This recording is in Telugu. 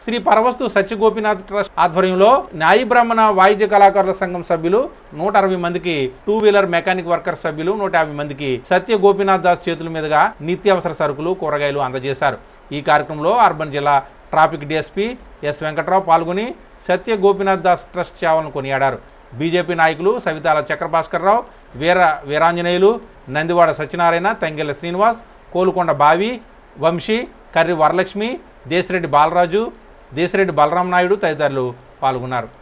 శ్రీ పరవస్తు సత్యగోపినాథ్ ట్రస్ట్ ఆధ్వర్యంలో న్యాయ బ్రాహ్మణ వాయిద్య కళాకారుల సంఘం సభ్యులు నూట అరవై మందికి టూ వీలర్ మెకానిక్ వర్కర్ సభ్యులు నూట యాభై మందికి సత్య గోపినాథ్ దాస్ చేతుల మీదుగా నిత్యావసర సరుకులు కూరగాయలు అందజేశారు ఈ కార్యక్రమంలో అర్బన్ జిల్లా ట్రాఫిక్ డిఎస్పీ ఎస్ వెంకట్రావు పాల్గొని సత్య గోపినాథ్ దాస్ ట్రస్ట్ సేవలను కొనియాడారు బీజేపీ నాయకులు సవితాల చక్రభాస్కర్రావు వీర వీరాంజనేయులు నందివాడ సత్యనారాయణ తంగెల శ్రీనివాస్ కోలుకొండ బావి వంశీ కర్రి వరలక్ష్మి దేశిరెడ్డి బాలరాజు దేశిరెడ్డి బలరాం నాయుడు తదితరులు పాల్గొన్నారు